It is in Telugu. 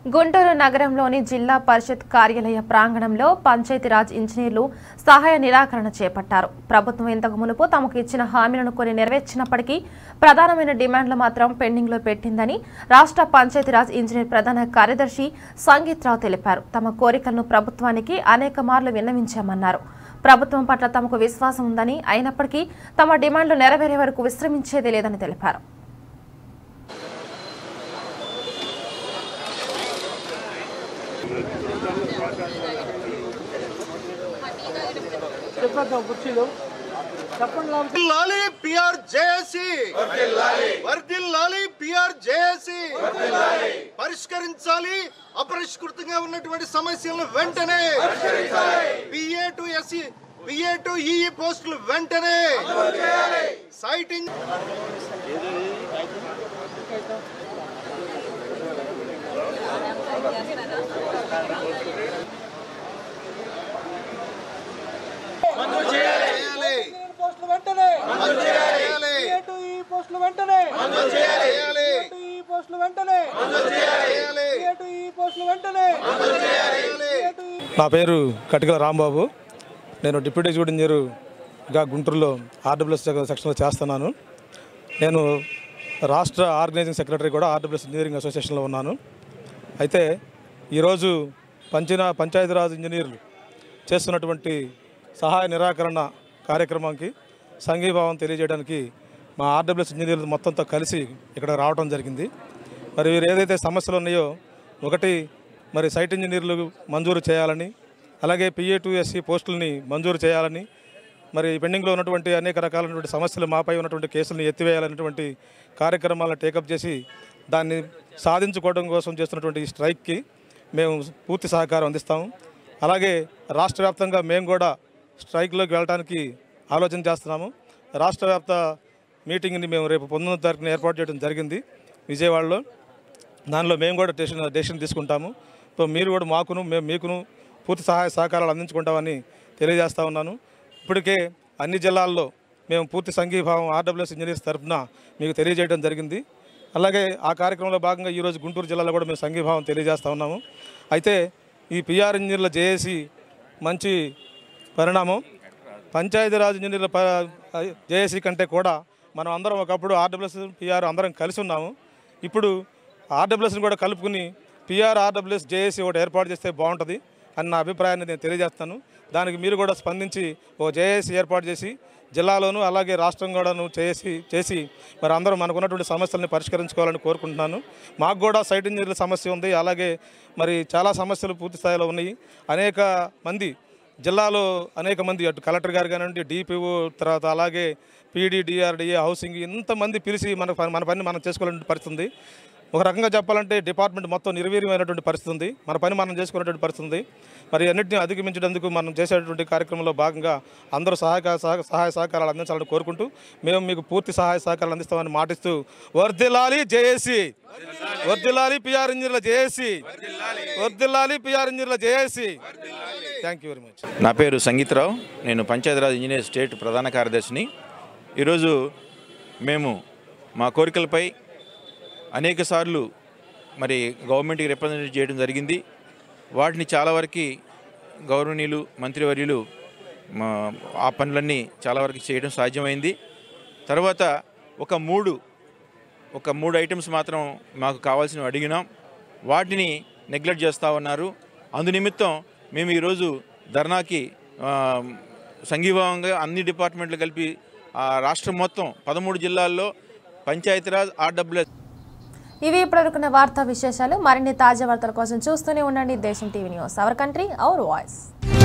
గుంటూరు నగరంలోని జిల్లా పరిషత్ కార్యాలయ ప్రాంగణంలో పంచాయతీరాజ్ ఇంజనీర్లు సహాయ నిరాకరణ చేపట్టారు ప్రభుత్వం ఇంతకు మునుపు తమకు ఇచ్చిన హామీలను కొన్ని నెరవేర్చినప్పటికీ ప్రధానమైన డిమాండ్లు మాత్రం పెండింగ్లో పెట్టిందని రాష్ట్ర పంచాయతీరాజ్ ఇంజనీర్ ప్రధాన కార్యదర్శి సంగీత్రావు తెలిపారు తమ కోరికలను ప్రభుత్వానికి అనేక మార్లు విన్నవించామన్నారు ప్రభుత్వం పట్ల తమకు విశ్వాసం ఉందని అయినప్పటికీ తమ డిమాండ్లు నెరవేరే వరకు విశ్రమించేదే లేదని తెలిపారు చెప్పేద్దాం కుర్చీలు చెప్పండి లేకపోతే వర్ధిల్లాలి పిఆర్ జేఏసీ వర్ధిల్లాలి పిఆర్ జేఏసీ పరిష్కరించాలి అపరిష్కృతంగా ఉన్నటువంటి సమస్యలను వెంటనే PA to SC PA to EE పోస్టులు వెంటనే సైటింగ్ చేయాలి ఇంజనీర్ పోస్టులు వెంటనే చేయాలి ఏ టు ఈ పోస్టులు వెంటనే చేయాలి ఏ టు ఈ పోస్టులు వెంటనే చేయాలి ఏ టు ఈ పోస్టులు వెంటనే చేయాలి ఏ టు ఈ నా పేరు కటికల రాంబాబు నేను డిప్యూటీ ఎగ్జిక్యూటివ్ ఇంజనీర్గా గుంటూరులో ఆర్డబ్ల్యూఎస్ సెక్షన్లో చేస్తున్నాను నేను రాష్ట్ర ఆర్గనైజింగ్ సెక్రటరీ కూడా ఆర్డబ్ల్యూఎస్ ఇంజనీరింగ్ అసోసియేషన్లో ఉన్నాను అయితే ఈరోజు పంచిన పంచాయతీరాజ్ ఇంజనీర్లు చేస్తున్నటువంటి సహాయ నిరాకరణ కార్యక్రమానికి సంఘీభావం తెలియజేయడానికి మా ఆర్డబ్ల్యూఎస్ ఇంజనీర్లు మొత్తంతో కలిసి ఇక్కడ రావడం జరిగింది మరి వీరు ఏదైతే సమస్యలు ఉన్నాయో ఒకటి మరి సైట్ ఇంజనీర్లు మంజూరు చేయాలని అలాగే పిఏ టూ ఎస్సీ పోస్టులని మంజూరు చేయాలని మరి పెండింగ్లో ఉన్నటువంటి అనేక రకాలైనటువంటి సమస్యలు మాపై ఉన్నటువంటి కేసులను ఎత్తివేయాలనేటువంటి కార్యక్రమాలను టేకప్ చేసి దాన్ని సాధించుకోవడం కోసం చేస్తున్నటువంటి ఈ స్ట్రైక్కి మేము పూర్తి సహకారం అందిస్తాము అలాగే రాష్ట్ర వ్యాప్తంగా మేము కూడా స్ట్రైక్లోకి వెళ్ళడానికి ఆలోచన చేస్తున్నాము రాష్ట్ర వ్యాప్త మీటింగ్ని మేము రేపు పంతొమ్మిదో తారీఖున ఏర్పాటు చేయడం జరిగింది విజయవాడలో దానిలో మేము కూడా డెసిషన్ డెసిషన్ తీసుకుంటాము సో మీరు కూడా మాకును మేము మీకును పూర్తి సహాయ సహకారాలు అందించుకుంటామని తెలియజేస్తా ఉన్నాను ఇప్పటికే అన్ని జిల్లాల్లో మేము పూర్తి సంఘీభావం ఆర్డబ్ల్యూఎస్ ఇంజనీర్స్ తరఫున మీకు తెలియజేయడం జరిగింది అలాగే ఆ కార్యక్రమంలో భాగంగా ఈరోజు గుంటూరు జిల్లాలో కూడా మేము సంఘీభావం తెలియజేస్తా ఉన్నాము అయితే ఈ పిఆర్ ఇంజనీర్ల జేఏసీ మంచి పరిణామం పంచాయతీరాజ్ ఇంజనీర్ల ప- జేఏసీ కంటే కూడా మనం అందరం ఒకప్పుడు ఆర్డబ్ల్యూఎస్ పిఆర్ అందరం కలిసి ఉన్నాము ఇప్పుడు ఆర్డబ్ల్యూఎస్ని కూడా కలుపుకుని పిఆర్ ఆర్డబ్ల్యూఎస్ జేఏసీ ఒకటి ఏర్పాటు చేస్తే బాగుంటుంది అని నా అభిప్రాయాన్ని నేను తెలియజేస్తాను దానికి మీరు కూడా స్పందించి ఓ జేఏసీ ఏర్పాటు చేసి జిల్లాలోనూ అలాగే రాష్ట్రం కూడాను చేసి చేసి మరి అందరూ మనకు ఉన్నటువంటి సమస్యల్ని పరిష్కరించుకోవాలని కోరుకుంటున్నాను మాకు కూడా సైట్ ఇంజనీర్ల సమస్య ఉంది అలాగే మరి చాలా సమస్యలు పూర్తి స్థాయిలో ఉన్నాయి అనేక మంది జిల్లాలో అనేక మంది అటు కలెక్టర్ గారు కానివ్వండి డిపిఓ తర్వాత అలాగే పీడీ డిఆర్డిఏ హౌసింగ్ ఇంతమంది పిలిచి మన పని మన పని మనం చేసుకోవాలని పరిస్థితి ఉంది ఒక రకంగా చెప్పాలంటే డిపార్ట్మెంట్ మొత్తం నిర్వీర్యమైనటువంటి పరిస్థితి ఉంది మన పని మనం చేసుకునేటువంటి పరిస్థితి ఉంది మరి అన్నింటినీ అధిగమించడానికి మనం చేసేటువంటి కార్యక్రమంలో భాగంగా అందరూ సహాయక సహ- సహాయ సహకారాలు అందించాలని కోరుకుంటూ మేము మీకు పూర్తి సహాయ సహకారాలు అందిస్తామని మాటిస్తూ వర్ధిల్లాలి జేఏసీ వర్ధిల్లాలి పిఆర్ ఇంజనీర్ల జేఏసీ వర్ధిల్లాలి పిఆర్ ఇంజనీర్ల JAC thank you very much నా పేరు సంగీతరావు నేను పంచాయతీరాజ్ ఇంజనీర్ స్టేట్ ప్రధాన కార్యదర్శిని ఈరోజు మేము మా కోరికలపై అనేక సార్లు మరి గవర్నమెంట్కి రిప్రజెంట్ చేయడం జరిగింది వాటిని చాలా వరకు గౌరవనీయులు మంత్రివర్యులు మా ఆ పనులన్నీ చాలా వరకు చేయడం సాధ్యమైంది తర్వాత ఒక మూడు ఒక మూడు ఐటమ్స్ మాత్రం మాకు కావాల్సినవి అడిగినాం వాటిని నెగ్లెక్ట్ చేస్తూ ఉన్నారు అందునిమిత్తం మేము ఈరోజు ధర్నాకి ఆ, సంఘీభావంగా అన్ని డిపార్ట్మెంట్లు కలిపి ఆ రాష్ట్రం మొత్తం పదమూడు జిల్లాల్లో పంచాయతీరాజ్ ఆర్డబ్ల్యూఎస్ ఇవి ఇప్పటివరకున్న వార్తా విశేషాలు మరిన్ని తాజా వార్తల కోసం చూస్తూనే ఉండండి Desam TV news our country our voice